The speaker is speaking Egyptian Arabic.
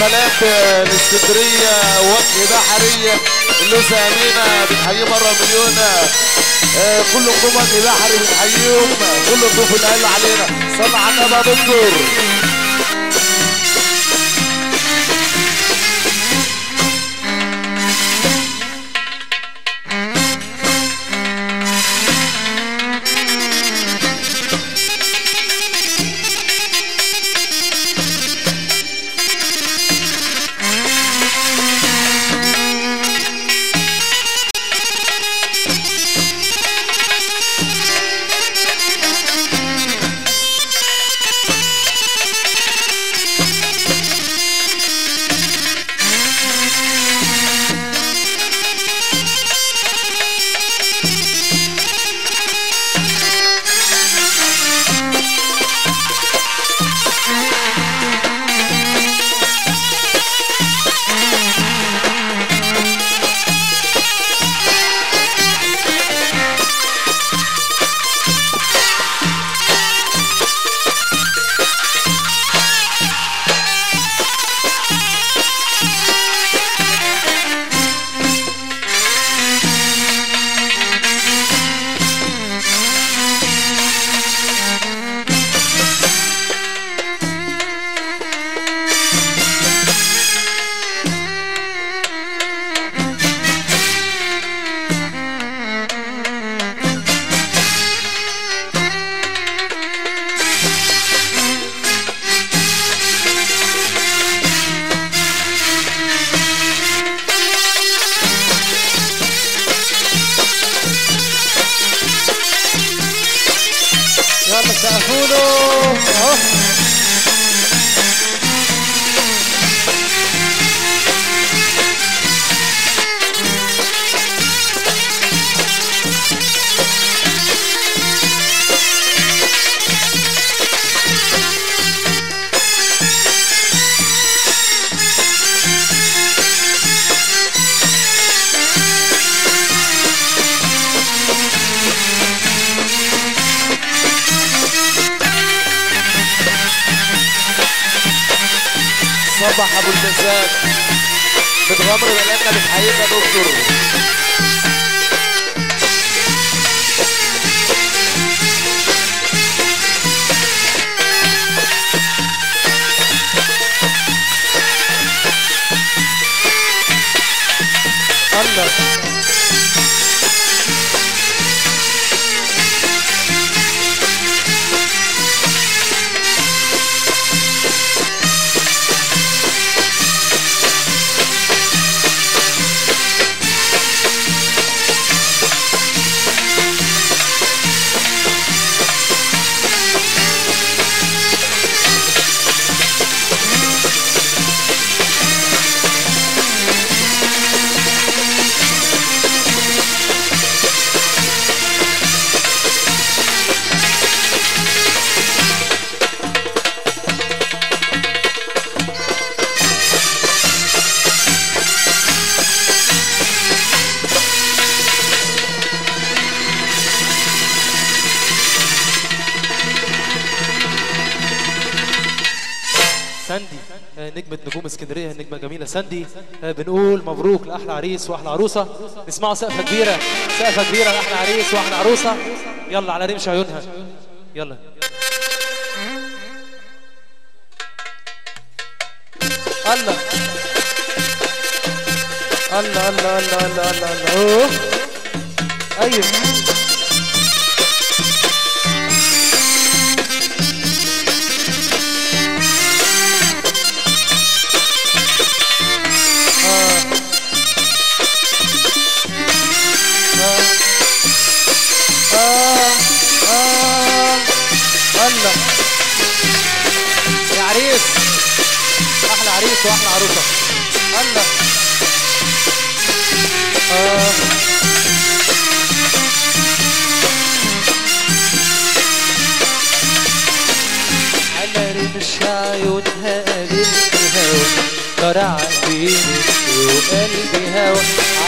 سلام لاسكندريه وجه بحريه اللوسه امينه بنحييه مره مليون آه، كل نجوم وجه بحري بنحييهم كل الضيوف اللي قال علينا صلى على النبي يا دكتور يلا سقفوا له اهو صبح ابو المزاج بتغمر بلدنا بنحييك يا دكتور الله ساندي آه، نجمة نجوم اسكندرية نجمة جميلة ساندي آه، بنقول مبروك لأحلى عريس وأحلى عروسة نسمعوا سقفة كبيرة سقفة كبيرة لأحلى عريس وأحلى عروسة يلا على رمش عيونها يلا الله الله الله الله الله الله الله أوه. أيوه آه آه الله يا عريس أحلى عريس وأحلى عروسة الله آه على رمش عيونها قابلت هوا طرع بيني وقلبي هوا